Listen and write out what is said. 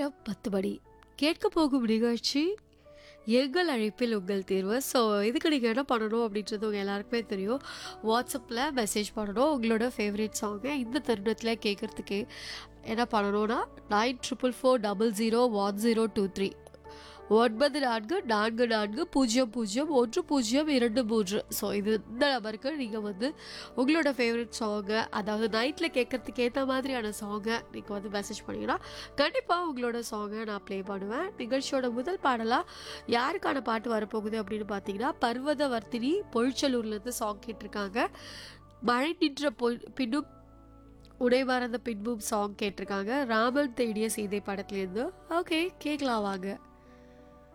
நேரம் பத்து மணி கேட்க போகும் நிகழ்ச்சி எங்கள் அழைப்பில் உங்கள் தேர்வு ஸோ இதுக்கு நீங்கள் என்ன பண்ணணும் அப்படின்றது உங்கள் எல்லாருக்குமே தெரியும் வாட்ஸ்அப்பில் மெசேஜ் பண்ணணும் உங்களோட ஃபேவரட் சாங்கை இந்த தருணத்தில் கேட்குறதுக்கு என்ன பண்ணணும்னா nine triple four double zero one zero two three ஒன்பது நான்கு நான்கு நான்கு பூஜ்ஜியம் பூஜ்ஜியம் ஒன்று பூஜ்ஜியம் இரண்டு மூன்று ஸோ இது இந்த நம்பருக்கு நீங்கள் வந்து உங்களோட ஃபேவரட் சாங்கை அதாவது நைட்டில் கேட்குறதுக்கு ஏற்ற மாதிரியான சாங்கை நீங்கள் வந்து மெசேஜ் பண்ணிங்கன்னா கண்டிப்பாக உங்களோட சாங்கை நான் ப்ளே பண்ணுவேன் நிகழ்ச்சியோட முதல் பாடலாக யாருக்கான பாட்டு வரப்போகுது அப்படின்னு பார்த்தீங்கன்னா பர்வதவர்த்தினி பொழிச்சலூர்லேருந்து சாங் கேட்டிருக்காங்க மழை நின்ற பொ பின்னும் உடைவாரந்த பின்பும் சாங் கேட்டிருக்காங்க ராமன் தேடிய சீதை படத்துலேருந்து ஓகே கேட்கலாம் வாங்க